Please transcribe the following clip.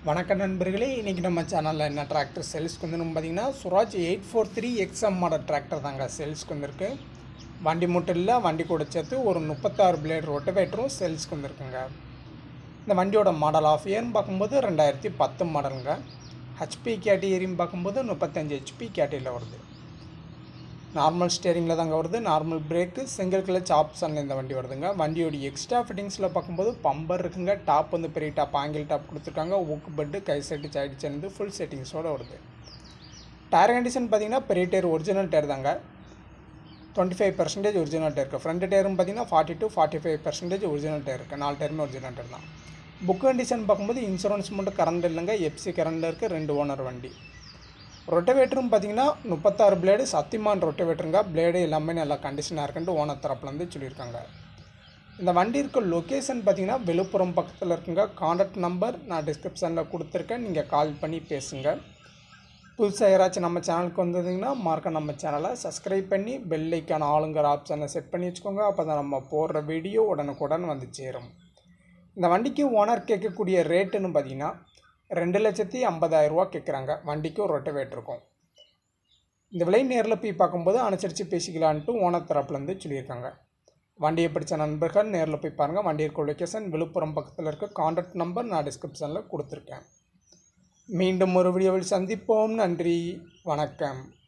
வணக்கம் நண்பர்களே இன்றைக்கி நம்ம சேனலில் என்ன டிராக்டர் சேல்ஸ்க்கு வந்து பார்த்தீங்கன்னா Swaraj eight four three XM model tractor தாங்க சேல்ஸ்க்கு வந்திருக்கு வண்டி மட்டும் இல்லை வண்டி கூட சேர்த்து ஒரு முப்பத்தாறு பிளேட் ரொட்டவேட்டரும் சேல்ஸ்க்கு வந்திருக்குங்க இந்த வண்டியோட மாடல் ஆஃப் இயர்னு பார்க்கும்போது ரெண்டாயிரத்தி பத்து மாடலுங்க ஹெச்பி கேட்டகரின்னு பார்க்கும்போது முப்பத்தஞ்சு ஹெச்பி கேட்டகரியில் வருது நார்மல் ஸ்டேரிங்கில் தாங்க வருது நார்மல் பிரேக்கு சிங்கிள் கிளச் ஆப்ஷனில் இந்த வண்டி வருதுங்க வண்டியோட எக்ஸ்ட்ரா ஃபிட்டிங்ஸில் பார்க்கும்போது பம்பர் இருக்குங்க டாப் வந்து பெரிய டாப் ஆங்கிள் டாப் கொடுத்துருக்காங்க ஊக்கு பெட்டு கை செட்டு சைடு சேர்ந்து ஃபுல் செட்டிங்ஸோடு வருது டயர் கண்டிஷன் பார்த்தீங்கன்னா பெரிய டயர் ஒரிஜினல் டயர் தாங்க twenty five percentage original tyre இருக்குது ஃப்ரண்ட் டயரும் பார்த்தீங்கன்னா forty to forty five percentage original tyre இருக்குது நாலு டயருமே ஒரிஜினல் டயர் தான் புக் கண்டிஷன் பார்க்கும்போது இன்சூரன்ஸ் மட்டும் கரண்ட் இல்லைங்க எஃப்சி கரண்டில் இருக்குது ரெண்டு ஓனர் வண்டி ரொட்டவேட்டரும் பார்த்தீங்கன்னா முப்பத்தாறு பிளேடு சத்திமான் ரொட்டவேட்டருங்க பிளேடு எல்லாமே நல்லா கண்டிஷனாக இருக்குன்ட்டு ஓனர் தரப்புலேருந்து சொல்லியிருக்காங்க இந்த வண்டி இருக்க லொக்கேஷன் பார்த்தீங்கன்னா விழுப்புரம் பக்கத்தில் இருக்குங்க காண்டாக்ட் நம்பர் நான் டிஸ்கிரிப்ஷனில் கொடுத்துருக்கேன் நீங்கள் கால் பண்ணி பேசுங்க புதுசாக யாராச்சும் நம்ம சேனலுக்கு வந்ததுங்கன்னா மார்க்க நம்ம சேனலை சப்ஸ்கிரைப் பண்ணி பெல் ஐக்கான ஆளுங்கிற ஆப்ஷனை செட் பண்ணி வச்சுக்கோங்க அப்போ தான் நம்ம போடுற வீடியோ உடனுக்குடன் வந்து சேரும் இந்த வண்டிக்கு ஓனர் கேட்கக்கூடிய ரேட்டுன்னு பார்த்தீங்கன்னா ரெண்டு லட்சத்தி ஐம்பதாயிரரூவா கேட்குறாங்க வண்டிக்கு ஒரு ரொட்டவேட் இருக்கும் இந்த விலை நேரில் போய் பார்க்கும்போது அனுசரித்து பேசிக்கலான்ட்டு ஓனர் தரப்புலேருந்து சொல்லியிருக்காங்க வண்டியை பிடிச்ச நண்பர்கள் நேரில் போய் பாருங்கள் வண்டி இருக்க லொக்கேஷன் விழுப்புரம் பக்கத்தில் இருக்க காண்டாக்ட் நம்பர் நான் டிஸ்கிரிப்ஷனில் கொடுத்துருக்கேன் மீண்டும் ஒரு வீடியோவில் சந்திப்போம் நன்றி வணக்கம்